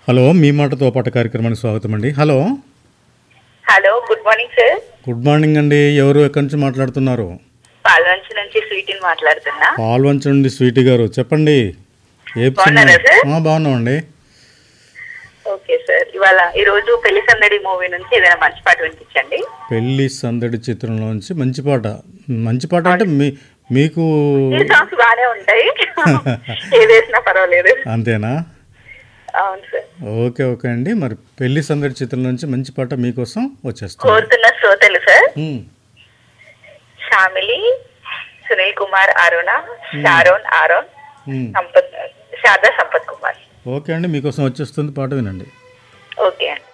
Hello మీ మాటతో పాటు కార్యక్రమానికి స్వాగతం అండి hello hello good morning sir good morning అండి ఎవరు ఎక్కడి నుంచి మాట్లాడుతున్నారు పాల్వంచి నుంచి స్వీటీని మాట్లాడుతున్నా పాల్వంచ నుండి స్వీటీ గారు చెప్పండి ఏ సినిమా బాగున్నారా సార్? ఆ, బాగున్నామండి ఓకే సార్ ఇవాళ ఈ రోజు పెళ్లి సందడి మూవీ నుంచి ఏదైనా మంచి పాట వినిపించండి పెళ్లి సందడి చిత్రంలోంచి మంచి పాట మంచి పాట అంటే మీ మీకు ఈ సాంగ్స్ బాగానే ఉంటాయి ఏది వేసినా పర్వాలేదు అంతేనా అవును సార్ ఓకే ఓకే అండి మరి పెళ్లి సందడి చిత్రం నుంచి మంచి పాట మీకోసం వచ్చేస్తుంది కోరుతున్న శ్రోతలు సార్ ఉమ్, షామిలి సునీల్ కుమార్ అరుణ షారోన్ ఆరోన్ ఉమ్. సంపత్ శారదా సంపత్ కుమార్ ఓకే అండి మీకోసం వచ్చేస్తుంది పాట వినండి ఓకే అండి